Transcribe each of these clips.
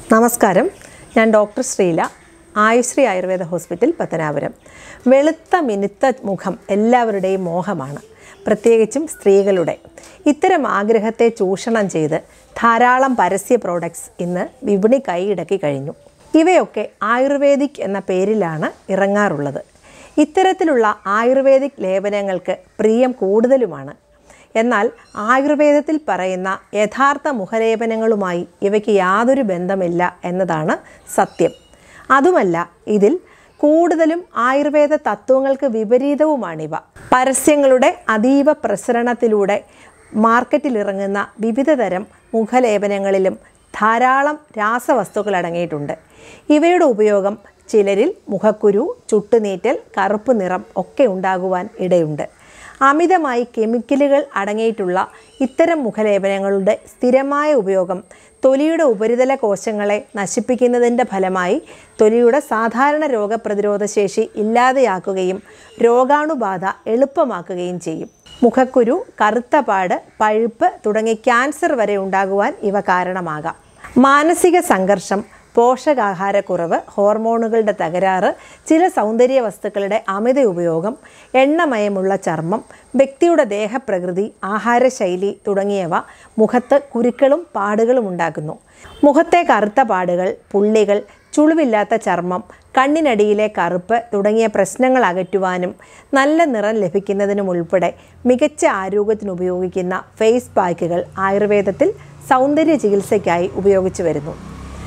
നമസ്കാരം ഞാൻ doctor Sreela Ayushree Ayurveda hospital Pathanapuram വെളുത്ത മിനുത്ത മുഖം എല്ലാവരുടെയും മോഹമാണ് പ്രത്യേകിച്ചും സ്ത്രീകളുടെ ഇത്തരം ആഗ്രഹത്തെ ചൂഷണം ചെയ്ത് ധാരാളം പരസ്യ പ്രോഡക്ട്സ് ഇന്ന് വിപണി കൈയിടക്കി കഴിഞ്ഞു ഇവയൊക്കെ ആയുർവേദിക് എന്ന പേരിലാണ് ഇറങ്ങാറുള്ളത് ഇത്തരത്തിലുള്ള ആയുർവേദിക് ലേപനങ്ങൾക്ക് പ്രിയം കൂടുതലുമാണ് എന്നാൽ ആയുർവേദത്തിൽ പറയുന്ന യഥാർത്ഥ മുഖലേപനങ്ങളുമായി ഇവയ്ക്ക് യാതൊരു ബന്ധമില്ല എന്നതാണ് സത്യം അതുമല്ല ഇതിൽ കൂടുതലും ആയുർവേദ തത്വങ്ങൾക്ക് വിപരീതവുമാണിവ പരസ്യങ്ങളുടെ അതീവ പ്രസരണത്തിലൂടെ മാർക്കറ്റിലിറങ്ങുന്ന വിവിധ തരം മുഖലേപനങ്ങളിലും ധാരാളം രാസവസ്തുക്കൾ അടങ്ങിയിട്ടുണ്ട് ഇവയുടെ ഉപയോഗം ചിലരിൽ മുഖക്കുരു ചുട്ടുനീറ്റൽ കറുപ്പ് നിറം ഒക്കെ ഉണ്ടാകുവാൻ ഇടയുണ്ട് അമിതമായി കെമിക്കലുകൾ അടങ്ങിയിട്ടുള്ള ഇത്തരം മുഖലേപനങ്ങളുടെ സ്ഥിരമായ ഉപയോഗം തൊലിയുടെ ഉപരിതല കോശങ്ങളെ നശിപ്പിക്കുന്നതിൻ്റെ ഫലമായി തൊലിയുടെ സാധാരണ രോഗപ്രതിരോധ ശേഷി ഇല്ലാതെയാക്കുകയും രോഗാണുബാധ എളുപ്പമാക്കുകയും ചെയ്യും മുഖക്കുരു കറുത്ത പാട് പഴുപ്പ് തുടങ്ങി ക്യാൻസർ വരെ ഉണ്ടാകുവാൻ ഇവ കാരണമാകാം മാനസിക സംഘർഷം പോഷകാഹാരക്കുറവ് ഹോർമോണുകളുടെ തകരാറ് ചില സൗന്ദര്യ വസ്തുക്കളുടെ അമിത ഉപയോഗം എണ്ണമയമുള്ള ചർമ്മം വ്യക്തിയുടെ ദേഹപ്രകൃതി ആഹാരശൈലി തുടങ്ങിയവ മുഖത്ത് കുരുക്കളും പാടുകളും ഉണ്ടാക്കുന്നു മുഖത്തെ കറുത്ത പാടുകൾ പുള്ളികൾ ചുളിവില്ലാത്ത ചർമ്മം കണ്ണിനടിയിലെ കറുപ്പ് തുടങ്ങിയ പ്രശ്നങ്ങൾ അകറ്റുവാനും നല്ല നിറം ലഭിക്കുന്നതിനും ഉൾപ്പെടെ മികച്ച ആരോഗ്യത്തിന് ഉപയോഗിക്കുന്ന ഫേസ് പാക്കുകൾ ആയുർവേദത്തിൽ സൗന്ദര്യ ചികിത്സയ്ക്കായി ഉപയോഗിച്ചു വരുന്നു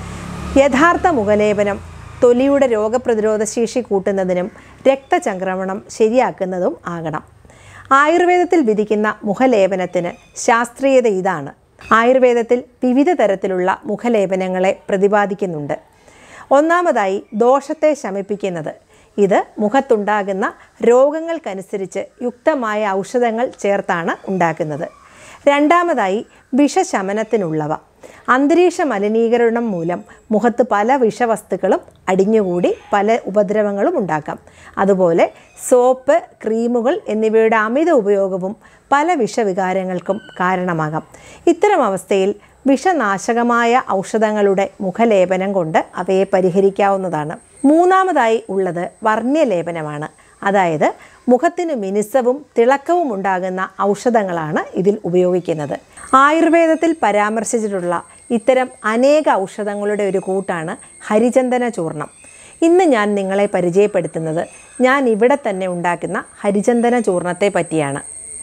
യഥാർത്ഥ മുഖലേപനം തൊലിയുടെ രോഗപ്രതിരോധ ശേഷി കൂട്ടുന്നതിനും രക്തചംക്രമണം ശരിയാക്കുന്നതും ആകണം ആയുർവേദത്തിൽ വിധിക്കുന്ന മുഖലേപനത്തിന് ശാസ്ത്രീയത ഇതാണ് ആയുർവേദത്തിൽ വിവിധ തരത്തിലുള്ള മുഖലേപനങ്ങളെ പ്രതിപാദിക്കുന്നുണ്ട് ഒന്നാമതായി ദോഷത്തെ ശമിപ്പിക്കുന്നത് ഇത് മുഖത്തുണ്ടാകുന്ന രോഗങ്ങൾക്കനുസരിച്ച് യുക്തമായ ഔഷധങ്ങൾ ചേർത്താണ് ഉണ്ടാക്കുന്നത് രണ്ടാമതായി വിഷശമനത്തിനുള്ളവ അന്തരീക്ഷ മലിനീകരണം മൂലം മുഖത്ത് പല വിഷവസ്തുക്കളും അടിഞ്ഞുകൂടി പല ഉപദ്രവങ്ങളും ഉണ്ടാക്കാം അതുപോലെ സോപ്പ് ക്രീമുകൾ എന്നിവയുടെ അമിത ഉപയോഗവും പല വിഷവികാരങ്ങൾക്കും കാരണമാകാം ഇത്തരം അവസ്ഥയിൽ വിഷനാശകമായ ഔഷധങ്ങളുടെ മുഖലേപനം കൊണ്ട് അവയെ പരിഹരിക്കാവുന്നതാണ് മൂന്നാമതായി ഉള്ളത് വർണ്ണ്യലേപനമാണ് അതായത് മുഖത്തിന് മിനുസവും തിളക്കവും ഉണ്ടാകുന്ന ഔഷധങ്ങളാണ് ഇതിൽ ഉപയോഗിക്കുന്നത് ആയുർവേദത്തിൽ പരാമർശിച്ചിട്ടുള്ള ഇത്തരം അനേക ഔഷധങ്ങളുടെ ഒരു കൂട്ടാണ് ഹരിചന്ദന ചൂർണം ഇന്ന് ഞാൻ നിങ്ങളെ പരിചയപ്പെടുത്തുന്നത് ഞാൻ ഇവിടെ തന്നെ ഉണ്ടാക്കുന്ന ഹരിചന്ദന ചൂർണത്തെ പറ്റിയാണ്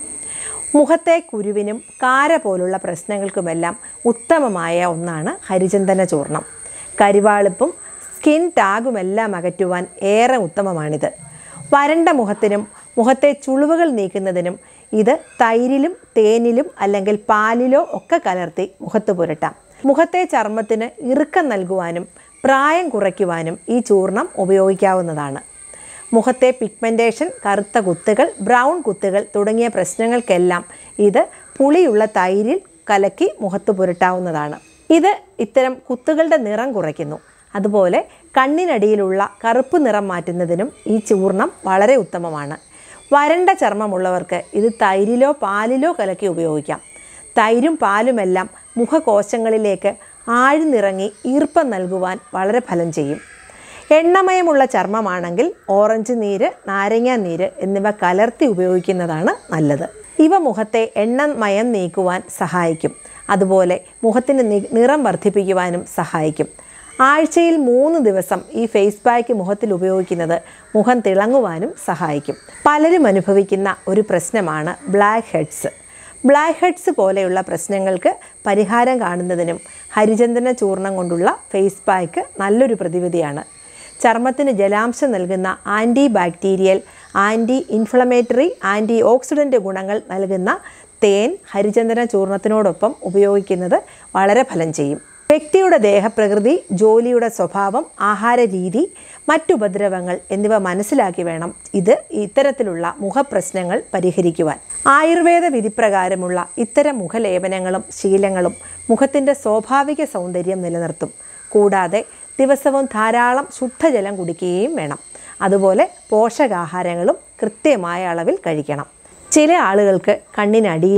മുഖത്തെ കുരുവിനും കാര പോലുള്ള പ്രശ്നങ്ങൾക്കുമെല്ലാം ഉത്തമമായ ഒന്നാണ് ഹരിചന്ദന ചൂർണം കരിവാളിപ്പും സ്കിൻ ടാഗുമെല്ലാം അകറ്റുവാൻ ഏറെ ഉത്തമമാണിത് വരണ്ട മുഖത്തിനും മുഖത്തെ ചുളിവുകൾ നീക്കുന്നതിനും ഇത് തൈരിലും തേനിലും അല്ലെങ്കിൽ പാലിലോ ഒക്കെ കലർത്തി മുഖത്ത് പുരട്ടാം മുഖത്തെ ചർമ്മത്തിന് ഇറുക്കം നൽകുവാനും പ്രായം കുറയ്ക്കുവാനും ഈ ചൂർണം ഉപയോഗിക്കാവുന്നതാണ് മുഖത്തെ പിഗ്മെൻറ്റേഷൻ കറുത്ത കുത്തുകൾ ബ്രൗൺ കുത്തുകൾ തുടങ്ങിയ പ്രശ്നങ്ങൾക്കെല്ലാം ഇത് പുളിയുള്ള തൈരിൽ കലക്കി മുഖത്ത് പുരട്ടാവുന്നതാണ് ഇത് ഇത്തരം കുത്തുകളുടെ നിറം കുറയ്ക്കുന്നു അതുപോലെ കണ്ണിനടിയിലുള്ള കറുപ്പ് നിറം മാറ്റുന്നതിനും ഈ ചൂർണം വളരെ ഉത്തമമാണ് വരണ്ട ചർമ്മമുള്ളവർക്ക് ഇത് തൈരിലോ പാലിലോ കലക്കി ഉപയോഗിക്കാം തൈരും പാലുമെല്ലാം മുഖകോശങ്ങളിലേക്ക് ആഴ്ന്നിറങ്ങി ഈർപ്പം നൽകുവാൻ വളരെ ഫലം ചെയ്യും എണ്ണമയമുള്ള ചർമ്മമാണെങ്കിൽ ഓറഞ്ച് നീര് നാരങ്ങ നീര് എന്നിവ കലർത്തി ഉപയോഗിക്കുന്നതാണ് നല്ലത് ഇവ മുഖത്തെ എണ്ണമയം നീക്കുവാൻ സഹായിക്കും അതുപോലെ മുഖത്തിന് നി- നിറം വർദ്ധിപ്പിക്കുവാനും സഹായിക്കും ആഴ്ചയിൽ മൂന്ന് ദിവസം ഈ ഫേസ് പാക്ക് മുഖത്തിൽ ഉപയോഗിക്കുന്നത് മുഖം തിളങ്ങുവാനും സഹായിക്കും പലരും അനുഭവിക്കുന്ന ഒരു പ്രശ്നമാണ് ബ്ലാക്ക് ഹെഡ്സ് ബ്ലാക്ക് ഹെഡ്സ് പോലെയുള്ള പ്രശ്നങ്ങൾക്ക് പരിഹാരം കാണുന്നതിനും ഹരിചന്ദന ചൂർണം കൊണ്ടുള്ള ഫേസ് പാക്ക് നല്ലൊരു പ്രതിവിധിയാണ് ചർമ്മത്തിന് ജലാംശം നൽകുന്ന antibacterial anti-inflammatory antioxidant ഗുണങ്ങൾ നൽകുന്ന തേൻ ഹരിചന്ദന ചൂർണത്തിനോടൊപ്പം ഉപയോഗിക്കുന്നത് വളരെ ഫലം ചെയ്യും വ്യക്തിയുടെ ദേഹപ്രകൃതി ജോലിയുടെ സ്വഭാവം ആഹാര രീതി മറ്റുപദ്രവങ്ങൾ എന്നിവ മനസ്സിലാക്കി വേണം ഇത് ഇത്തരത്തിലുള്ള മുഖപ്രശ്നങ്ങൾ പരിഹരിക്കുവാൻ ആയുർവേദ വിധിപ്രകാരമുള്ള ഇത്തരം മുഖലേപനങ്ങളും ശീലങ്ങളും മുഖത്തിൻ്റെ സ്വാഭാവിക സൗന്ദര്യം നിലനിർത്തും കൂടാതെ ദിവസവും ധാരാളം ശുദ്ധജലം കുടിക്കുകയും വേണം അതുപോലെ പോഷകാഹാരങ്ങളും കൃത്യമായ അളവിൽ കഴിക്കണം ചില ആളുകൾക്ക് കണ്ണിനടിയിലും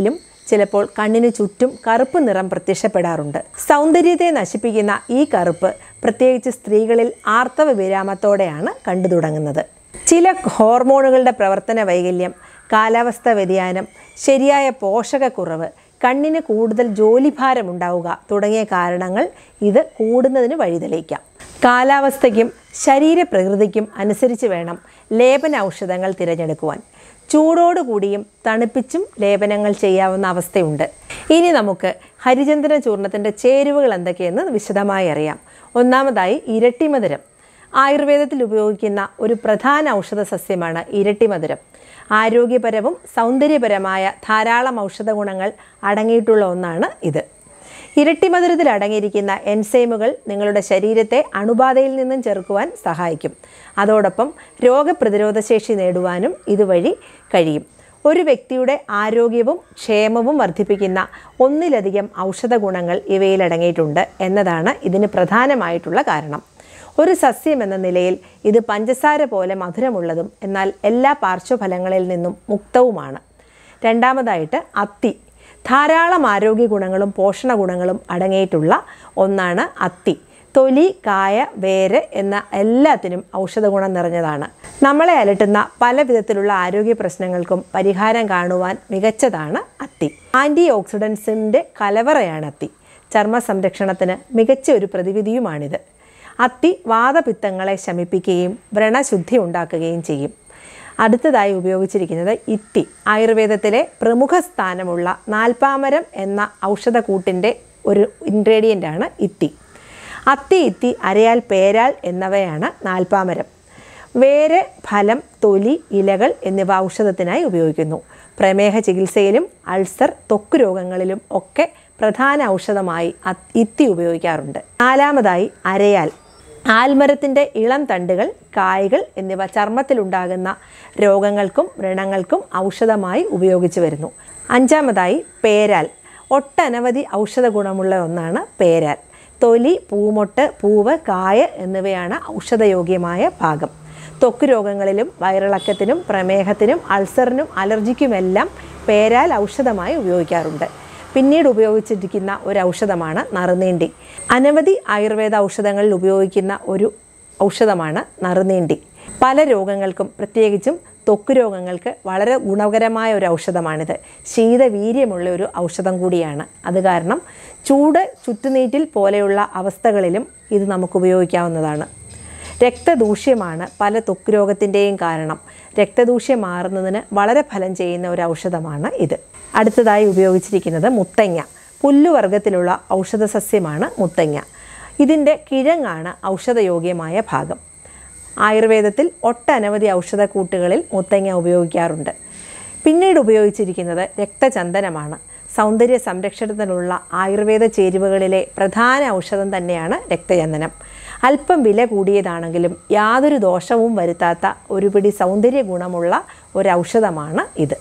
ചിലപ്പോൾ കണ്ണിന് ചുറ്റും കറുപ്പ് നിറം പ്രത്യക്ഷപ്പെടാറുണ്ട് സൗന്ദര്യത്തെ നശിപ്പിക്കുന്ന ഈ കറുപ്പ് പ്രത്യേകിച്ച് സ്ത്രീകളിൽ ആർത്തവ വിരാമത്തോടെയാണ് കണ്ടു തുടങ്ങുന്നത് ചില ഹോർമോണുകളുടെ പ്രവർത്തന വൈകല്യം കാലാവസ്ഥ വ്യതിയാനം ശരിയായ പോഷകക്കുറവ് കണ്ണിന് കൂടുതൽ ജോലിഭാരം ഉണ്ടാവുക തുടങ്ങിയ കാരണങ്ങൾ ഇത് കൂടുന്നതിന് വഴിതെളിയിക്കാം കാലാവസ്ഥയ്ക്കും ശരീരപ്രകൃതിക്കും അനുസരിച്ച് വേണം ലേപന ഔഷധങ്ങൾ തിരഞ്ഞെടുക്കുവാൻ ചൂടോടുകൂടിയും തണുപ്പിച്ചും ലേപനങ്ങൾ ചെയ്യാവുന്ന അവസ്ഥയുണ്ട് ഇനി നമുക്ക് ഹരിചന്ദന ചൂർണത്തിൻ്റെ ചേരുവകൾ എന്തൊക്കെയെന്ന് വിശദമായി അറിയാം ഒന്നാമതായി ഇരട്ടിമധുരം ആയുർവേദത്തിൽ ഉപയോഗിക്കുന്ന ഒരു പ്രധാന ഔഷധ സസ്യമാണ് ഇരട്ടിമധുരം ആരോഗ്യപരവും സൗന്ദര്യപരമായ ധാരാളം ഔഷധ ഗുണങ്ങൾ അടങ്ങിയിട്ടുള്ള ഒന്നാണ് ഇത് ഇരട്ടിമധുരത്തിൽ അടങ്ങിയിരിക്കുന്ന എൻസൈമുകൾ നിങ്ങളുടെ ശരീരത്തെ അണുബാധയിൽ നിന്നും ചെറുക്കുവാൻ സഹായിക്കും അതോടൊപ്പം രോഗപ്രതിരോധ ശേഷി നേടുവാനും ഇതുവഴി കഴിയും ഒരു വ്യക്തിയുടെ ആരോഗ്യവും ക്ഷേമവും വർദ്ധിപ്പിക്കുന്ന ഒന്നിലധികം ഔഷധ ഗുണങ്ങൾ ഇവയിൽ അടങ്ങിയിട്ടുണ്ട് എന്നതാണ് ഇതിന് പ്രധാനമായിട്ടുള്ള കാരണം ഒരു സസ്യം എന്ന നിലയിൽ ഇത് പഞ്ചസാര പോലെ മധുരമുള്ളതും എന്നാൽ എല്ലാ പാർശ്വഫലങ്ങളിൽ നിന്നും മുക്തവുമാണ് രണ്ടാമതായിട്ട് അത്തി ധാരാളം ആരോഗ്യ ഗുണങ്ങളും പോഷണ ഗുണങ്ങളും അടങ്ങിയിട്ടുള്ള ഒന്നാണ് അത്തി തൊലി കായ വേര് എന്ന എല്ലാത്തിനും ഔഷധ ഗുണം നിറഞ്ഞതാണ് നമ്മളെ അലട്ടുന്ന പല വിധത്തിലുള്ള ആരോഗ്യ പ്രശ്നങ്ങൾക്കും പരിഹാരം കാണുവാൻ മികച്ചതാണ് അത്തി ആൻറ്റി ഓക്സിഡൻസിൻ്റെ കലവറയാണ് അത്തി ചർമ്മ സംരക്ഷണത്തിന് മികച്ച ഒരു പ്രതിവിധിയുമാണിത് അത്തി വാദപിത്തങ്ങളെ ശമിപ്പിക്കുകയും വ്രണശുദ്ധി ഉണ്ടാക്കുകയും ചെയ്യും അടുത്തതായി ഉപയോഗിച്ചിരിക്കുന്നത് ഇത്തി ആയുർവേദത്തിലെ പ്രമുഖ സ്ഥാനമുള്ള നാൽപ്പാമരം എന്ന ഔഷധക്കൂട്ടിൻ്റെ ഒരു ഇൻഗ്രീഡിയൻ്റ് ആണ് ഇത്തി അത്തി ഇത്തി അരയാൽ പേരാൽ എന്നിവയാണ് നാൽപ്പാമരം വേര് ഫലം തൊലി ഇലകൾ എന്നിവ ഔഷധത്തിനായി ഉപയോഗിക്കുന്നു പ്രമേഹ ചികിത്സയിലും അൾസർ ത്വക്ക് രോഗങ്ങളിലും ഒക്കെ പ്രധാന ഔഷധമായി അത് ഇത്തി ഉപയോഗിക്കാറുണ്ട് നാലാമതായി അരയാൽ ആൽമരത്തിൻ്റെ ഇളം തണ്ടുകൾ കായ്കൾ എന്നിവ ചർമ്മത്തിലുണ്ടാകുന്ന രോഗങ്ങൾക്കും വ്രണങ്ങൾക്കും ഔഷധമായി ഉപയോഗിച്ചു വരുന്നു അഞ്ചാമതായി പേരാൽ ഒട്ടനവധി ഔഷധ ഗുണമുള്ള ഒന്നാണ് പേരാൽ തൊലി പൂമൊട്ട് പൂവ് കായ എന്നിവയാണ് ഔഷധയോഗ്യമായ ഭാഗം ത്വക്ക് രോഗങ്ങളിലും വയറിളക്കത്തിനും പ്രമേഹത്തിനും അൾസറിനും അലർജിക്കുമെല്ലാം പേരാൽ ഔഷധമായി ഉപയോഗിക്കാറുണ്ട് പിന്നീട് ഉപയോഗിച്ചിരിക്കുന്ന ഒരു ഔഷധമാണ് നറുനീണ്ടി അനവധി ആയുർവേദ ഔഷധങ്ങളിൽ ഉപയോഗിക്കുന്ന ഒരു ഔഷധമാണ് നറുനീണ്ടി പല രോഗങ്ങൾക്കും പ്രത്യേകിച്ചും ത്വക്ക് രോഗങ്ങൾക്ക് വളരെ ഗുണകരമായ ഒരു ഔഷധമാണിത് ശീതവീര്യമുള്ള ഒരു ഔഷധം കൂടിയാണ് അത് കാരണം ചൂട് ചുറ്റുനീറ്റിൽ പോലെയുള്ള അവസ്ഥകളിലും ഇത് നമുക്ക് ഉപയോഗിക്കാവുന്നതാണ് രക്തദൂഷ്യമാണ് പല ത്വക്ക് രോഗത്തിൻ്റെയും കാരണം രക്തദൂഷ്യം മാറുന്നതിന് വളരെ ഫലം ചെയ്യുന്ന ഒരു ഔഷധമാണ് ഇത് അടുത്തതായി ഉപയോഗിച്ചിരിക്കുന്നത് മുത്തങ്ങ പുല്ലുവർഗത്തിലുള്ള ഔഷധ സസ്യമാണ് മുത്തങ്ങ ഇതിൻ്റെ കിഴങ്ങാണ് ഔഷധയോഗ്യമായ ഭാഗം ആയുർവേദത്തിൽ ഒട്ടനവധി ഔഷധക്കൂട്ടുകളിൽ മുത്തങ്ങ ഉപയോഗിക്കാറുണ്ട് പിന്നീട് ഉപയോഗിച്ചിരിക്കുന്നത് രക്തചന്ദനമാണ് സൗന്ദര്യ സംരക്ഷണത്തിനുള്ള ആയുർവേദ ചേരുവകളിലെ പ്രധാന ഔഷധം തന്നെയാണ് രക്തചന്ദനം അല്പം വില കൂടിയതാണെങ്കിലും യാതൊരു ദോഷവും വരുത്താത്ത ഒരു പിടി സൗന്ദര്യ ഗുണമുള്ള ഒരു ഔഷധമാണ് ഇത്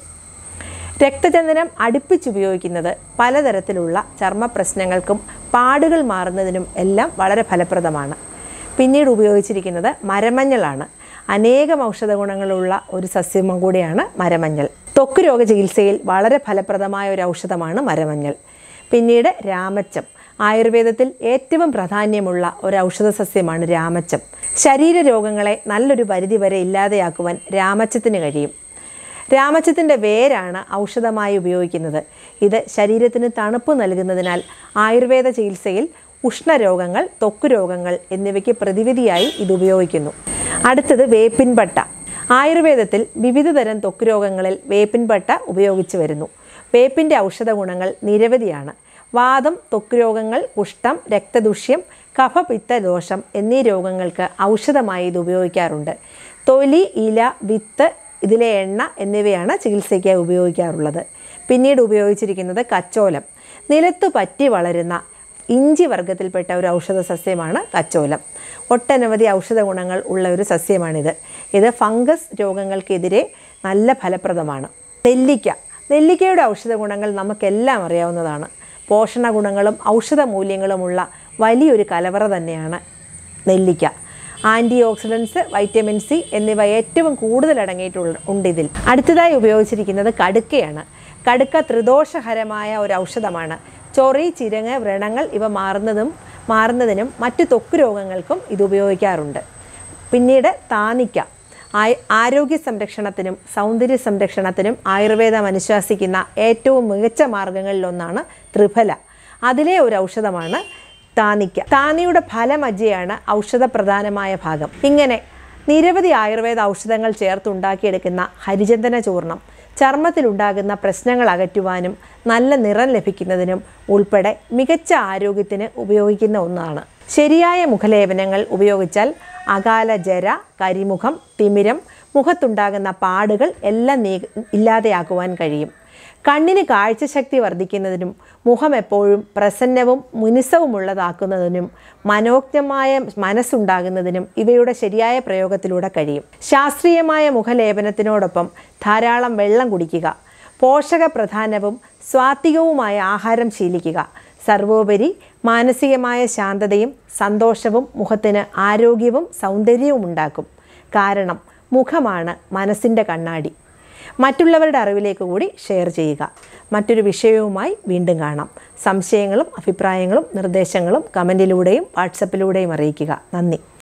രക്തചന്ദനം അടുപ്പിച്ചുപയോഗിക്കുന്നത് പലതരത്തിലുള്ള ചർമ്മ പ്രശ്നങ്ങൾക്കും പാടുകൾ മാറുന്നതിനും എല്ലാം വളരെ ഫലപ്രദമാണ് പിന്നീട് ഉപയോഗിച്ചിരിക്കുന്നത് മരമഞ്ഞളാണ് അനേകം ഔഷധ ഗുണങ്ങളുള്ള ഒരു സസ്യം കൂടിയാണ് മരമഞ്ഞൾ ത്വക്ക് രോഗ ചികിത്സയിൽ വളരെ ഫലപ്രദമായ ഒരു ഔഷധമാണ് മരമഞ്ഞൾ പിന്നീട് രാമച്ചം ആയുർവേദത്തിൽ ഏറ്റവും പ്രാധാന്യമുള്ള ഒരു ഔഷധ സസ്യമാണ് രാമച്ചം ശരീര രോഗങ്ങളെ നല്ലൊരു പരിധിവരെ ഇല്ലാതെയാക്കുവാൻ രാമച്ചത്തിന് കഴിയും രാമച്ചത്തിൻ്റെ വേരാണ് ഔഷധമായി ഉപയോഗിക്കുന്നത് ഇത് ശരീരത്തിന് തണുപ്പ് നൽകുന്നതിനാൽ ആയുർവേദ ചികിത്സയിൽ ഉഷ്ണരോഗങ്ങൾ ത്വക്ക് രോഗങ്ങൾ എന്നിവയ്ക്ക് പ്രതിവിധിയായി ഇത് ഉപയോഗിക്കുന്നു അടുത്തത് വേപ്പിൻപട്ട ആയുർവേദത്തിൽ വിവിധ തരം ത്വക്ക് രോഗങ്ങളിൽ വേപ്പിൻപട്ട ഉപയോഗിച്ചു വരുന്നു വേപ്പിൻ്റെ ഔഷധ ഗുണങ്ങൾ നിരവധിയാണ് വാദം ത്വക്ക് രോഗങ്ങൾ കുഷ്ഠം രക്തദുഷ്യം കഫപിത്ത ദോഷം എന്നീ രോഗങ്ങൾക്ക് ഔഷധമായി ഇത് ഉപയോഗിക്കാറുണ്ട് തൊലി ഇല വിത്ത് ഇതിലെ എണ്ണ എന്നിവയാണ് ചികിത്സയ്ക്കായി ഉപയോഗിക്കാറുള്ളത് പിന്നീട് ഉപയോഗിച്ചിരിക്കുന്നത് കച്ചോലം നിലത്തു പറ്റി വളരുന്ന ഇഞ്ചി വർഗത്തിൽപ്പെട്ട ഒരു ഔഷധ സസ്യമാണ് കച്ചോലം ഒട്ടനവധി ഔഷധ ഗുണങ്ങൾ ഉള്ള ഒരു സസ്യമാണിത് ഇത് ഫംഗസ് രോഗങ്ങൾക്കെതിരെ നല്ല ഫലപ്രദമാണ് നെല്ലിക്ക നെല്ലിക്കയുടെ ഔഷധ ഗുണങ്ങൾ നമുക്കെല്ലാം അറിയാവുന്നതാണ് പോഷണ ഗുണങ്ങളും ഔഷധ മൂല്യങ്ങളുമുള്ള വലിയൊരു കലവറ തന്നെയാണ് നെല്ലിക്ക ആൻറ്റി ഓക്സിഡൻസ് വൈറ്റമിൻ സി എന്നിവ ഏറ്റവും കൂടുതൽ അടങ്ങിയിട്ടുള്ള ഉണ്ട് ഇതിൽ അടുത്തതായി ഉപയോഗിച്ചിരിക്കുന്നത് കടുക്കയാണ് കടുക്ക ത്രിദോഷഹരമായ ഒരു ഔഷധമാണ് ചൊറി ചിരങ്ങ് വ്രണങ്ങൾ ഇവ മാറുന്നതും മാറുന്നതിനും മറ്റു ത്വക്ക് രോഗങ്ങൾക്കും ഇത് ഉപയോഗിക്കാറുണ്ട് പിന്നീട് താനിക്ക ആയ് ആരോഗ്യ സംരക്ഷണത്തിനും സൗന്ദര്യ സംരക്ഷണത്തിനും ആയുർവേദം അനുശാസിക്കുന്ന ഏറ്റവും മികച്ച മാർഗങ്ങളിലൊന്നാണ് ത്രിഫല അതിലെ ഒരു ഔഷധമാണ് താനിക്ക താനിയുടെ ഫലമജ്ജയാണ് ഔഷധപ്രധാനമായ ഭാഗം ഇങ്ങനെ നിരവധി ആയുർവേദ ഔഷധങ്ങൾ ചേർത്തുണ്ടാക്കിയെടുക്കുന്ന ഹരിചന്ദന ചൂർണം ചർമ്മത്തിലുണ്ടാകുന്ന പ്രശ്നങ്ങൾ അകറ്റുവാനും നല്ല നിറം ലഭിക്കുന്നതിനും ഉൾപ്പെടെ മികച്ച ആരോഗ്യത്തിന് ഉപയോഗിക്കുന്ന ഒന്നാണ് ശരിയായ മുഖലേപനങ്ങൾ ഉപയോഗിച്ചാൽ അകാല ജര കരിമുഖം തിമിരം മുഖത്തുണ്ടാകുന്ന പാടുകൾ എല്ലാം നീ ഇല്ലാതെയാക്കുവാൻ കഴിയും കണ്ണിന് കാഴ്ചശക്തി വർദ്ധിക്കുന്നതിനും മുഖം എപ്പോഴും പ്രസന്നവും മുനിസവുമുള്ളതാക്കുന്നതിനും മനോജ്ഞമായ മനസ്സുണ്ടാകുന്നതിനും ഇവയുടെ ശരിയായ പ്രയോഗത്തിലൂടെ കഴിയും ശാസ്ത്രീയമായ മുഖലേപനത്തിനോടൊപ്പം ധാരാളം വെള്ളം കുടിക്കുക പോഷകപ്രധാനവും സ്വാത്വികവുമായ ആഹാരം ശീലിക്കുക സർവോപരി മാനസികമായ ശാന്തതയും സന്തോഷവും മുഖത്തിന് ആരോഗ്യവും സൗന്ദര്യവും ഉണ്ടാക്കും കാരണം മുഖമാണ് മനസ്സിൻ്റെ കണ്ണാടി മറ്റുള്ളവരുടെ അറിവിലേക്ക് കൂടി ഷെയർ ചെയ്യുക മറ്റൊരു വിഷയവുമായി വീണ്ടും കാണാം സംശയങ്ങളും അഭിപ്രായങ്ങളും നിർദ്ദേശങ്ങളും കമൻറ്റിലൂടെയും വാട്സപ്പിലൂടെയും അറിയിക്കുക നന്ദി